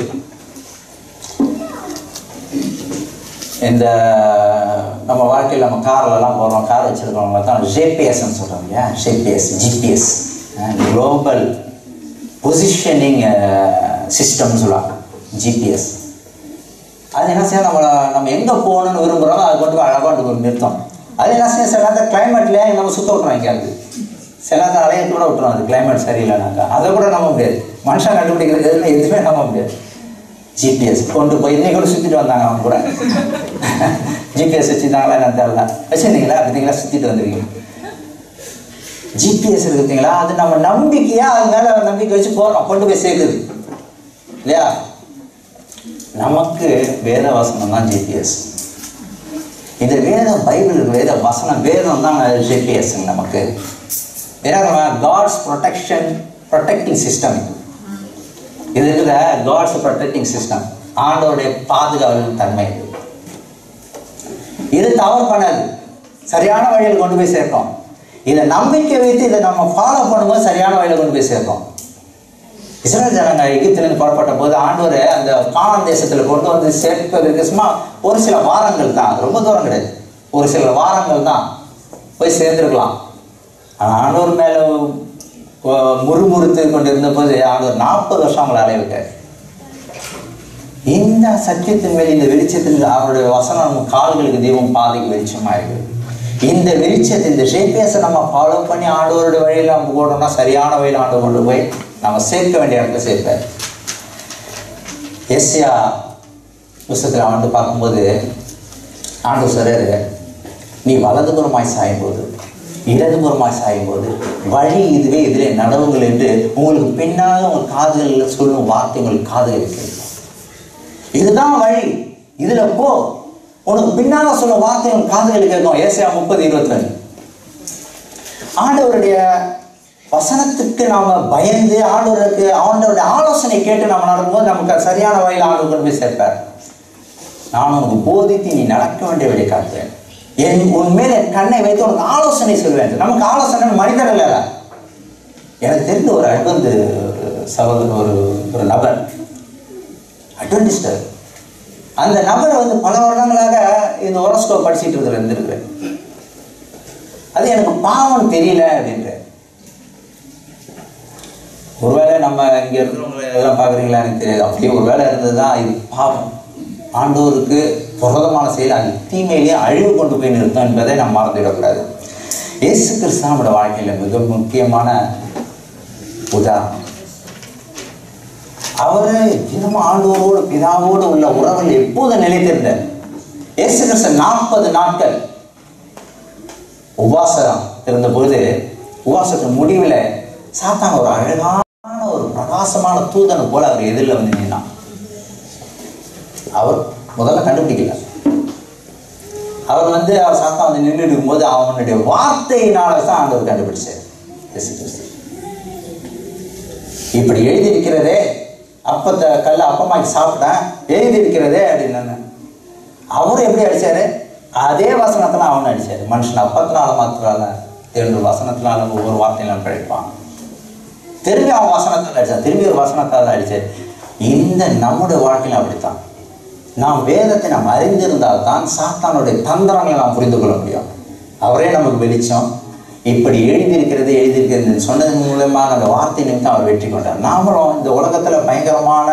இந்த நம்ம வாழ்க்கையில் நம்ம கார்லலாம் போகிறோம் கார் வச்சுருக்கவங்கள தான் ஜேபிஎஸ்ன்னு சொல்கிறோம் இல்லையா ஜேபிஎஸ் ஜிபிஎஸ் குளோபல் பொசிஷனிங் சிஸ்டம்னு சொல்லுவாங்க ஜிபிஎஸ் அது என்ன செய்யும் நம்ம நம்ம எங்கே போகணும்னு விரும்புகிறோமோ அதை கொண்டு போய் அழகாக கொண்டு போய் நிறுத்தம் அது என்ன செய்யும் சில நேரத்தில் கிளைமேட்லேயே நம்ம சுத்த விட்றோம் எங்கேயாவது சில நேரத்தில் அலைய கூட விட்டுரும் அது கிளைமேட் சரியில்லைனாக்கா அதை கூட நம்ப முடியாது மனுஷன் கண்டுபிடிக்கிறது எதுவுமே எதுவுமே நம்ப முடியாது ஜிபிஎஸ் கொண்டு போய் இன்னைக்கு கூட சுற்றிட்டு வந்தாங்க அவங்க கூட ஜிபிஎஸ் வச்சுருந்தாங்களா என்னன்னு தெரியல வச்சுருந்தீங்களா பார்த்தீங்களா சுற்றிட்டு வந்துருக்கீங்க ஜிபிஎஸ் இருக்குதுங்களா அது நம்ம நம்பிக்கையா அது மேலே நம்பிக்கை வச்சு போகிறோம் கொண்டு போய் சேர்க்குது இல்லையா நமக்கு வேத வசனம் தான் ஜிபிஎஸ் இந்த வேத பைபிள் இருக்கு, வேத வசனம் வேதம் தான் ஜிபிஎஸ் நமக்கு ஏன்னா காட்ஸ் ப்ரொடெக்ஷன் ப்ரொடெக்டிங் சிஸ்டம் இது இருக்கிற காட்ஸ் ப்ரொடெக்டிங் சிஸ்டம் ஆண்டோடைய பாதுகாவல் தன்மை இது. இது தவறு பண்ணாது சரியான வழியில் கொண்டு போய் சேர்க்கும் இதை நம்பிக்கை வைத்து இதை நம்ம ஃபாலோ பண்ணும்போது சரியான வழியில் கொண்டு போய் சேர்க்கும் இஸ்ரேல் ஜனங்க எகிப்திலிருந்து புறப்பட்ட போது ஆண்டவர் அந்த கானான் தேசத்தில் கொண்டு வந்து சேர்ப்பதற்கு சும்மா ஒரு சில வாரங்கள் தான் ரொம்ப தூரம் கிடையாது ஒரு சில வாரங்கள் தான் போய் சேர்ந்துருக்கலாம் ஆனால் ஆண்டவர் மேலே முறுமுறுத்து கொண்டிருந்த போது ஆண்டவர் நாற்பது வருஷம் அவங்களை அலைய விட்டார் இந்த சத்தியத்தின் மேல் இந்த வெளிச்சத்தில் அவருடைய வசனம் நம்ம கால்களுக்கு தெய்வம் பாதைக்கு வெளிச்சமாயிருக்கு இந்த வெளிச்சத்தை இந்த ஷேப்பியஸை நம்ம ஃபாலோ பண்ணி ஆண்டவருடைய வழியில் நம்ம போட்டோம்னா சரியான வழியில் ஆண்டு கொண்டு போய் நம்ம சேர்க்க வேண்டிய இடத்துல சேர்ப்பார் எஸ்யா புஸ்தகத்தில் ஆண்டு பார்க்கும்போது ஆண்டு சொல்றாரு நீ வலதுபுறமாய் சாயும்போது இடதுபுறமாய் சாயும்போது வழி இதுவே இதிலே நடவுங்கள் என்று உங்களுக்கு பின்னாக உங்கள் காதுகளில் சொல்லும் வார்த்தை உங்களுக்கு காதுகளில் கேட்கும் இதுதான் வழி இதுல போ உனக்கு பின்னால சொல்ல வார்த்தை உன் காதுகளில் கேட்கும் ஏசியா முப்பது இருபத்தி ரெண்டு ஆண்டவருடைய வசனத்துக்கு நாம பயந்து ஆண்டவருக்கு ஆண்டவருடைய ஆலோசனை கேட்டு நம்ம நடக்கும்போது நமக்கு அது சரியான வழியில் ஆண்டவர் கொண்டு போய் சேர்ப்பார் நான் உனக்கு போதித்து நீ நடக்க வேண்டிய வழி காட்டுவேன் என் உன் மேல் என் கண்ணை வைத்து உனக்கு ஆலோசனை சொல்வேன் நமக்கு ஆலோசனை மனிதர் இல்ல எனக்கு தெரிந்த ஒரு அட்வந்து சகோதரர் ஒரு ஒரு நபர் அட்வென்டிஸ்டர் அந்த நபர் வந்து பல வருடங்களாக இந்த ஒரோஸ்கோப் படிச்சுட்டு இருக்கிற இருந்திருக்கிறேன் அது எனக்கு பாவம் தெரியல அப்படின்ற ஒருவேளை நம்ம இங்க இருக்கிறவங்க எல்லாம் பார்க்குறீங்களா எனக்கு தெரியாது அப்படியே ஒரு வேலை இருந்ததுதான் இது பாவம் ஆண்டோருக்கு புரதமான செயல் அது தீமையிலேயே அழிவு கொண்டு போய் நிறுத்தும் என்பதை நாம் மறந்துவிடக்கூடாது இயேசு கிறிஸ்து நம்முடைய வாழ்க்கையில மிக முக்கியமான உதாரணம் அவரு தினமும் ஆண்டோரோடு பிதாவோடு உள்ள உறவில் எப்போது நிலைத்திருந்தார் இயேசு கிறிஸ்து நாற்பது நாட்கள் உபாசம் இருந்தபோது உபாசத்தின் முடிவில் சாத்தான் ஒரு அழகான ஒரு பிரகாசமான தூதனை போல அவர் எதிரில் வந்து நின்னான் அவர் முதல்ல கண்டுபிடிக்கல அவர் வந்து அவர் சாத்தான் வந்து நின்றுட்டு இருக்கும்போது அவனுடைய வார்த்தையினால தான் ஆண்டவர் கண்டுபிடிச்சார் இயேசு கிறிஸ்து இப்படி எழுதியிருக்கிறதே அப்ப அப்பத்தை கல்ல அப்பமாக்கி சாப்பிட்டேன் எழுதி இருக்கிறதே அப்படின்னு அவரும் எப்படி அடிச்சாரு அதே வசனத்தில் அவன் அடிச்சாரு மனுஷன் அப்பத்தினால மாத்திரால தேர்ந்து வசனத்தினால ஒவ்வொரு வார்த்தையிலும் பிழைப்பான் திரும்பி அவன் வசனத்தில் அடிச்சான் திரும்பி ஒரு வசனத்தால் அடிச்சாரு இந்த நம்முடைய வாழ்க்கையில அப்படித்தான் நாம் வேதத்தை நாம் அறிந்திருந்தால் தான் சாத்தானுடைய தந்திரங்களை நாம் புரிந்து கொள்ள முடியும் அவரே நமக்கு வெளிச்சம் இப்படி எழுதியிருக்கிறது எழுதியிருக்கிறது சொன்னதன் மூலமாக அந்த வார்த்தை நிமித்தம் அவர் வெற்றி கொண்டார் நாமளும் இந்த உலகத்தில் பயங்கரமான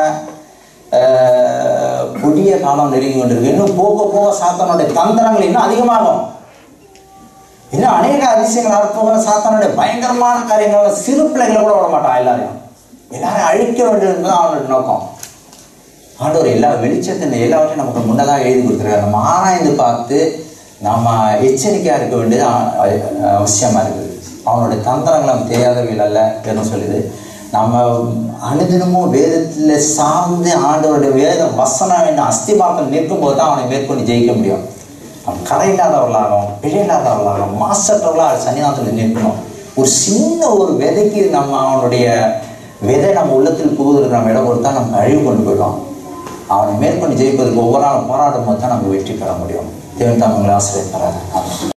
ஆஹ், கொடிய காலம் நெருங்கி கொண்டிருக்கு இன்னும் போக போக சாத்தானுடைய தந்திரங்கள் இன்னும் அதிகமாகும் இன்னும் அநேக அதிசயங்கள் அற்புதங்கள் சாத்தானுடைய பயங்கரமான காரியங்கள் சிறு பிள்ளைகளை கூட விட மாட்டான் எல்லாரையும் எல்லாரையும் அழிக்க வேண்டியது என்பது அவனுடைய நோக்கம் ஆண்டவர் எல்லா வெளிச்சத்தின் எல்லாவற்றையும் நமக்கு முன்னதாக எழுதி கொடுத்துருக்காரு நம்ம ஆராய்ந்து பார்த்து நம்ம எச்சரிக்கையாக இருக்க வேண்டியது அ- அ- அவசியமா இருக்குது அவனுடைய தந்திரங்கள் நம்ம தெரியாதவைகள் அல்ல என்று சொல்லுது நம்ம அனுதினமும் வேதத்தில் சார்ந்து ஆண்டவருடைய வேத வசனம் என்ன அஸ்திபாக்கம் நிற்கும் போது தான் அவனை மேற்கொண்டு ஜெயிக்க முடியும் அவன் கரை இல்லாதவர்களாகவும் பிழை இல்லாதவர்களாகவும் மாசற்றவர்களாக சன்னிதானத்தில் நிற்கணும் ஒரு சின்ன ஒரு விதைக்கு நம்ம அவனுடைய விதை நம்ம உள்ளத்தில் புகுவதற்கு நம்ம இடம் கொடுத்தா நம்ம அழிவு கொண்டு போயிடும் அவனை மேற்கொண்டு ஜெயிப்பதற்கு ஒவ்வொரு நாளும் போராடும் போது தான் நம்ம வெற்றி பெற முடியும் தேவன் தாமங்களை ஆசிரியர்